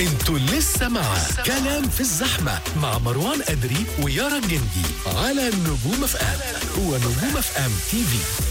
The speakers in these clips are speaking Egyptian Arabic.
انتوا لسه مع كلام في الزحمة مع مروان أدري ويارا الجندي على نجوم اف ام هو نجوم اف ام تي في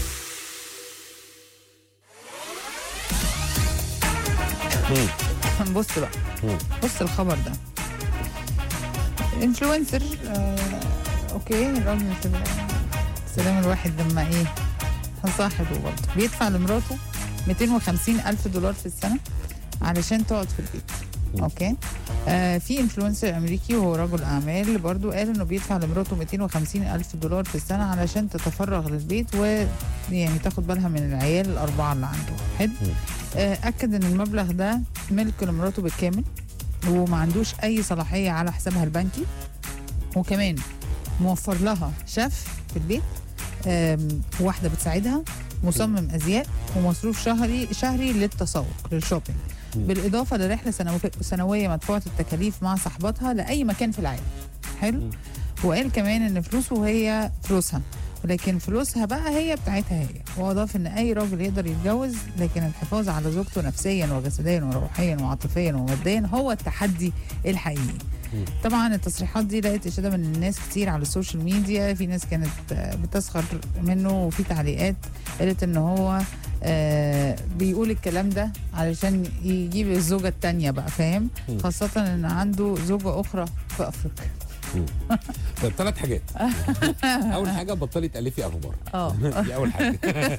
بص بقى بص الخبر ده انفلونسر آه اوكي الراجل في سلام الواحد لما ايه هصاحبه برضه بيدفع لمراته 250 الف دولار في السنه علشان تقعد في البيت اوكي آه في انفلونسر امريكي وهو رجل اعمال برضو قال انه بيدفع لمراته 250 الف دولار في السنه علشان تتفرغ للبيت ويعني تاخد بالها من العيال الاربعه اللي عنده حلو آه اكد ان المبلغ ده ملك لمراته بالكامل وما عندوش اي صلاحيه على حسابها البنكي وكمان موفر لها شيف في البيت آم، واحده بتساعدها مصمم ازياء ومصروف شهري شهري للتسوق للشوبينج بالاضافه لرحله سنو- سنويه مدفوعه التكاليف مع صاحبتها لاي مكان في العالم حلو وقال كمان ان فلوسه هي فلوسها ولكن فلوسها بقى هي بتاعتها هي واضاف ان اي راجل يقدر يتجوز لكن الحفاظ على زوجته نفسيا وجسديا وروحيا وعاطفيا وماديا هو التحدي الحقيقي طبعا التصريحات دي لقت اشاده من الناس كتير على السوشيال ميديا في ناس كانت آه، بتسخر منه وفي تعليقات قالت ان هو آه بيقول الكلام ده علشان يجيب الزوجه التانية بقى فاهم خاصه ان عنده زوجه اخرى في افريقيا طيب ثلاث حاجات اول حاجه بطلي تالفي اخبار اه دي اول حاجه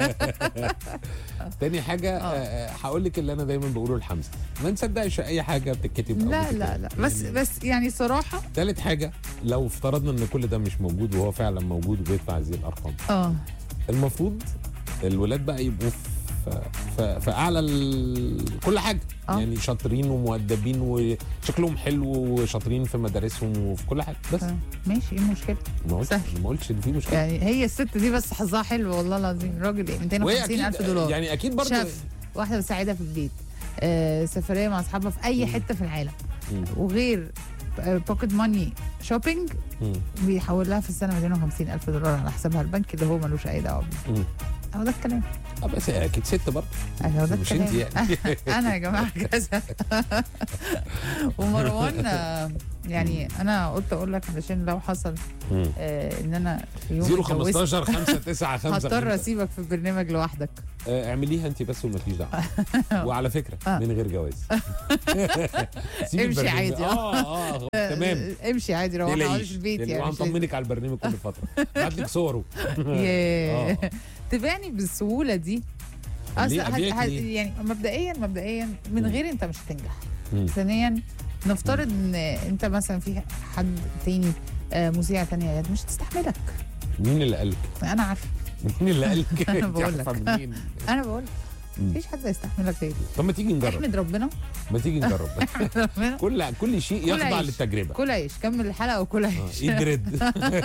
تاني حاجه آه، هقول لك اللي انا دايما بقوله لحمزه ما نصدقش اي حاجه بتتكتب أو لا بتتكتب. لا لا بس يعني بس يعني صراحه تالت حاجه لو افترضنا ان كل ده مش موجود وهو فعلا موجود وبيدفع هذه الارقام اه المفروض الولاد بقى يبقوا في في, في اعلى ال... كل حاجه آه. يعني شاطرين ومؤدبين وشكلهم حلو وشاطرين في مدارسهم وفي كل حاجه بس آه، ماشي ايه المشكله ما قلتش سهل. ما قلتش ان في مشكله يعني هي الست دي بس حظها حلو والله العظيم راجل ايه 250 الف دولار يعني اكيد برضه شاف واحده بتساعدها في البيت آه سفريه مع اصحابها في اي حته في العالم مم. وغير بوكيت ماني شوبينج مم. بيحول لها في السنه 250 الف دولار على حسابها البنكي اللي هو ملوش اي دعوه بيه مم. اهو ده الكلام اه بس اكيد ست برضه اهو ده مش الكلام انت يعني. انا يا جماعه كذا ومروان آه، يعني انا قلت اقول لك علشان لو حصل مم. آه ان انا في يوم 0 اتجوزت، 15 5 9 5 هضطر اسيبك في البرنامج لوحدك آه، اعمليها انت بس ومالكيش دعوه وعلى فكره آه. من غير جواز سيبي امشي البرنامج. عادي. اه اه تمام آه، امشي عادي روح اقعد تقلقيش في البيت تقلقيش. يعني مش لازم. وهنطمنك على البرنامج كل فتره بعت لك صوره ياه. آه. تبعني بالسهوله دي اصل ليه؟ هت- أبيعك هت- ليه؟ يعني مبدئيا مبدئيا من مم. غير انت مش هتنجح مم. ثانيا نفترض ان انت مثلا في حد تاني آه، مذيع تانية مش هتستحملك مين اللي قال لك؟ انا عارفه مين اللي قال لك؟ أنا أنت بقول عارفة لك. منين؟ انا بقول مم. مفيش حد هيستحملك غيري طب ما تيجي نجرب احمد ربنا ما تيجي نجرب احمد ربنا كل كل شيء كل يخضع عيش. للتجربه كل عيش كمل الحلقه وكل آه، عيش ايد ريد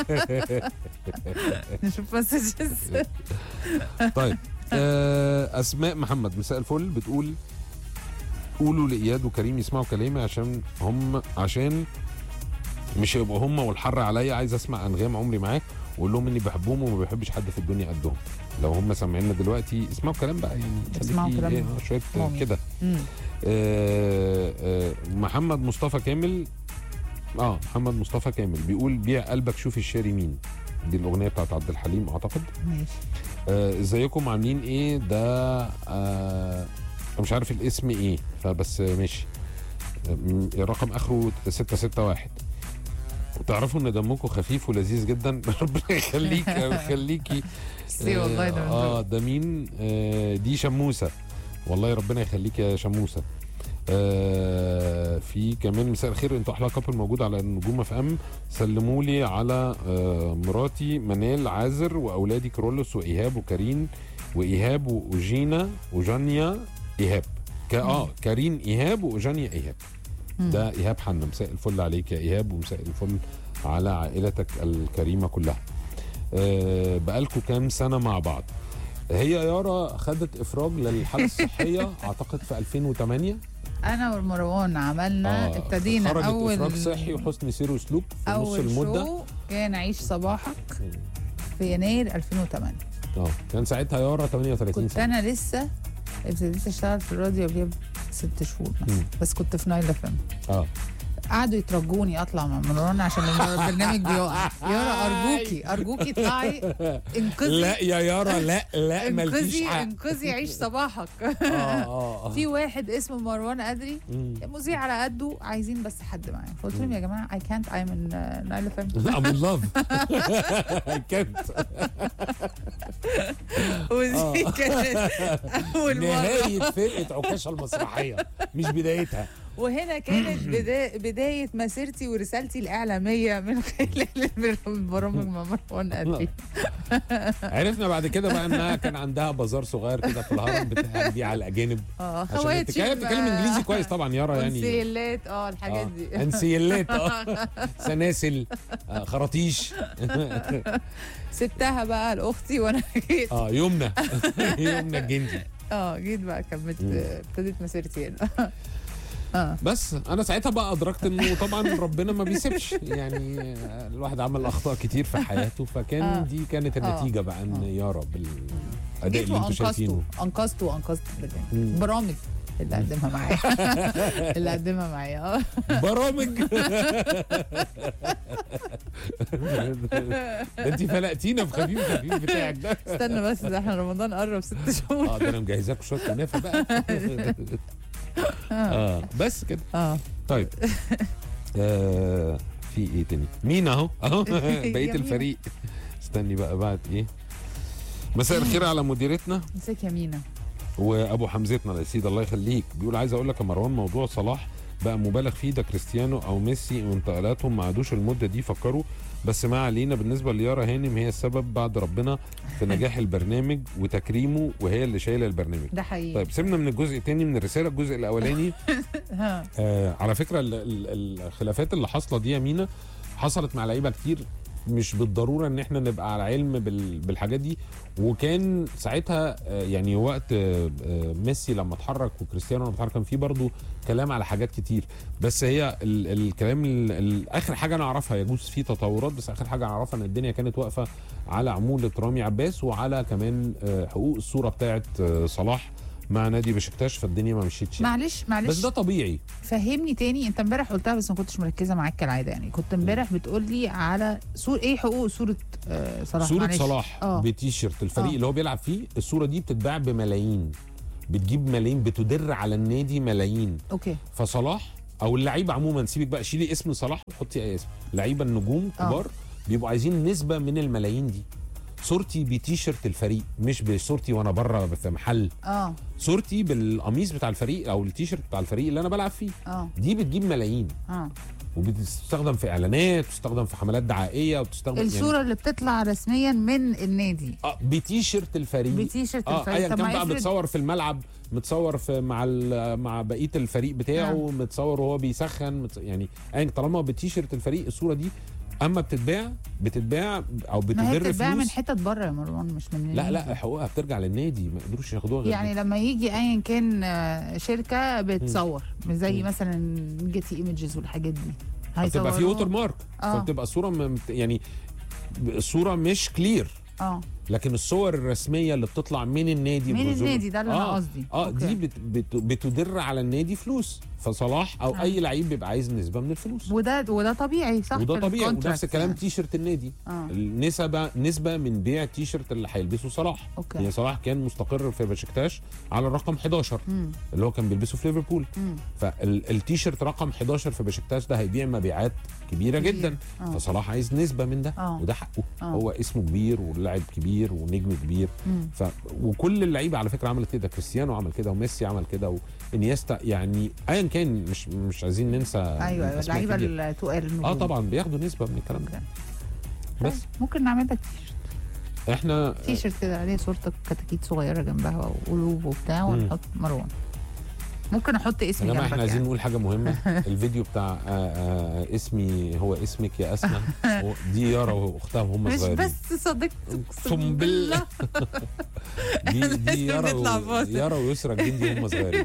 نشوف مسجز طيب آه، اسماء محمد مساء الفل بتقول قولوا لاياد وكريم يسمعوا كلامي عشان هم عشان مش هيبقوا هم والحر عليا عايز اسمع انغام عمري معاك واقول لهم اني بحبهم وما بحبش حد في الدنيا قدهم لو هم سامعيننا دلوقتي اسمعوا كلام بقى يعني اسمعوا خليكي كلام إيه، آه، شويه مامي. كده مم. آه، آه، محمد مصطفى كامل اه محمد مصطفى كامل بيقول بيع قلبك شوف الشاري مين دي الاغنيه بتاعت عبد الحليم اعتقد ماشي آه، ازيكم عاملين ايه ده آه مش عارف الاسم ايه فبس آه، ماشي آه، م- رقم اخره 661 وتعرفوا ان دمكم خفيف ولذيذ جدا ربنا يخليك ويخليكي ميرسي والله ده من اه ذوقك. ده مين آه دي شموسه والله ربنا يخليك يا شموسه آه في كمان مساء الخير انتوا احلى كابل موجود على النجوم اف ام سلموا لي على آه مراتي منال عازر واولادي كرولوس وايهاب وكريم وايهاب واوجينا وجانيا ايهاب ك... اه كارين ايهاب واوجانيا ايهاب مم. ده ايهاب حنا مساء الفل عليك يا ايهاب ومساء الفل على عائلتك الكريمه كلها آه بقالكم كام سنه مع بعض هي يارا خدت افراج للحاله الصحيه اعتقد في 2008 انا ومروان عملنا آه، ابتدينا خرجت اول افراج صحي وحسن سير وسلوك في نص اول المده شو كان عيش صباحك في يناير 2008 اه كان ساعتها يارا 38 كنت سنه انا لسه ابتديت اشتغل في الراديو قبلها ست شهور مثلا مم. بس كنت في نايل اف ام اه قعدوا يترجوني اطلع مع مروان عشان البرنامج بيقع يارا ارجوكي ارجوكي اطلعي انقذي لا يا يارا لا لا مالكيش انقذي حق انقذي عيش صباحك اه اه اه في واحد اسمه مروان ادري مم. مذيع على قده عايزين بس حد معايا فقلت لهم يا جماعه اي كانت اي من نايل اف ام I'm in love كانت ودي كانت اول مره نهاية فرقة عكاشة المسرحية مش بدايتها وهنا كانت بدا... بدايه مسيرتي ورسالتي الاعلاميه من خلال البرامج مع مروان ادري عرفنا بعد كده بقى انها كان عندها بازار صغير كده في الهرم بتاع دي على الاجانب اه عشان خواتي بتتكلم بتتكلم بقى. انجليزي كويس طبعا يارا يعني كونسيلات اه الحاجات آه. دي انسيلات اه سلاسل آه. خراطيش سبتها بقى لاختي وانا جيت اه يمنى يمنى الجندي اه جيت بقى كملت مم. ابتديت مسيرتي هنا اه بس انا ساعتها بقى ادركت انه طبعا ربنا ما بيسيبش يعني آه، الواحد عمل اخطاء كتير في حياته فكان آه. دي كانت آه. النتيجه بقى ان آه. يارا بالاداء جيت اللي انتوا وانقذته شايفينه انقذته وانقذت مم. البرنامج برامج اللي قدمها معايا اللي قدمها معايا اه برامج ده انت فلقتينا في خفيف خفيف بتاعك ده استنى بس ده احنا رمضان قرب ست شهور اه ده انا مجهزاكوا شويه كنافه بقى اه بس كده اه طيب آه في ايه تاني مين اهو اهو يا بقيه مينا. الفريق استني بقى بعد ايه مساء الخير على مديرتنا مساك يا مينا وابو حمزتنا يا سيدي الله يخليك بيقول عايز اقول لك يا مروان موضوع صلاح بقى مبالغ فيه ده كريستيانو او ميسي وانتقالاتهم ما عادوش المده دي فكروا بس ما علينا بالنسبه ليارا هانم هي السبب بعد ربنا في نجاح البرنامج وتكريمه وهي اللي شايله البرنامج ده حقيقي طيب سيبنا من الجزء الثاني من الرساله الجزء الاولاني ها آه على فكره ال- ال- الخلافات اللي حاصله دي يا مينا حصلت مع لعيبه كتير مش بالضروره ان احنا نبقى على علم بال- بالحاجات دي وكان ساعتها آه، يعني وقت آه، آه، ميسي لما اتحرك وكريستيانو لما اتحرك كان في برضه كلام على حاجات كتير بس هي ال الكلام ال- ال- اخر حاجه انا اعرفها يجوز في تطورات بس اخر حاجه اعرفها ان الدنيا كانت واقفه على عموله رامي عباس وعلى كمان آه، حقوق الصوره بتاعه آه، صلاح مع نادي بشكتاش فالدنيا ما مشيتش معلش بس معلش ده طبيعي فهمني تاني انت امبارح قلتها بس ما كنتش مركزه معاك كالعاده يعني كنت امبارح بتقول لي على صور ايه حقوق صوره آه صلاح صورة معلش. صلاح اه بتيشيرت الفريق آه. اللي هو بيلعب فيه الصورة دي بتتباع بملايين بتجيب ملايين بتدر على النادي ملايين اوكي فصلاح او اللعيبه عموما سيبك بقى شيلي اسم صلاح وحطي اي اسم لعيبه النجوم آه. كبار بيبقوا عايزين نسبه من الملايين دي صورتي بتيشيرت الفريق مش بصورتي وانا بره في محل اه صورتي بالقميص بتاع الفريق او التيشيرت بتاع الفريق اللي انا بلعب فيه اه دي بتجيب ملايين اه وبتستخدم في اعلانات وتستخدم في حملات دعائيه وتستخدم الصوره اللي بتطلع رسميا من النادي اه بتيشيرت الفريق بتيشيرت اه الفريق ايا طب كان ما بقى افرض- متصور في الملعب متصور في مع ال- مع بقيه الفريق بتاعه آه. متصور وهو بيسخن متص... يعني ايا طالما بتيشيرت الفريق الصوره دي اما بتتباع بتتباع او ما هي بتدر بتتباع من فلوس حتت بره يا مروان مش من لا النادي. لا حقوقها بترجع للنادي ما يقدروش ياخدوها غير يعني لما يجي ايا كان آه، شركه بتصور مش زي مم. مثلا جيتي ايمجز والحاجات دي بتبقى في هيصوروها. ووتر مارك آه. فبتبقى الصوره م... يعني الصوره مش كلير اه لكن الصور الرسميه اللي بتطلع من النادي من بنزول- النادي ده اللي انا آه. قصدي اه أوكي. دي بت بت بتدر على النادي فلوس فصلاح او آه. اي لعيب بيبقى عايز نسبه من الفلوس وده وده طبيعي صح وده في طبيعي الكونتراكت ونفس الكلام يعني. تي شيرت النادي اه النسبة نسبة من بيع تي شيرت اللي هيلبسه صلاح اوكي يعني صلاح كان مستقر في بشكتاش على الرقم 11 مم. اللي هو كان بيلبسه في ليفربول مم. فالتي شيرت رقم 11 في بشكتاش ده هيبيع مبيعات كبيرة كبير. جدا آه. فصلاح عايز نسبة من ده آه. وده حقه آه. هو اسمه كبير ولاعب كبير ونجم كبير مم. ف... وكل اللعيبه على فكره عملت كده كريستيانو عمل كده وميسي عمل كده وانيستا يعني ايا كان مش مش عايزين ننسى ايوه ايوه أسماء اللعيبه كتير. التقال النجوم. اه طبعا بياخدوا نسبه من الكلام ده طيب، بس ممكن نعمل لك احنا تي شيرت كده عليه صورتك كتاكيت صغيره جنبها وقلوب وبتاع مم. ونحط مروان ممكن احط يا اسمي جماعه جنبك احنا عايزين يعني. نقول حاجه مهمه الفيديو بتاع آه آه اسمي هو اسمك يا اسماء هو- دي يارا واختها وهم مش صغيرين بس صديقتك اقسم بالله دي دي لازم يارا نطلع و... فاصل. يارا ويسرا الجندي هم صغيرين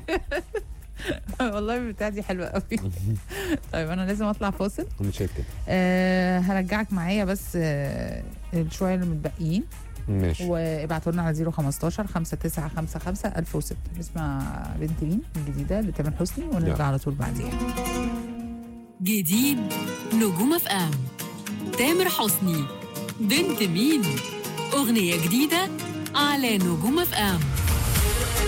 والله البتاع دي حلوه قوي طيب انا لازم اطلع فاصل انا شايف كده أه هرجعك معايا بس أه الشويه اللي متبقيين ماشي وابعتوا لنا على 015 5955 1006 نسمع بنت مين الجديده لتامر حسني ونرجع يلا. على طول بعديها جديد نجوم اف ام تامر حسني بنت مين اغنيه جديده على نجوم اف ام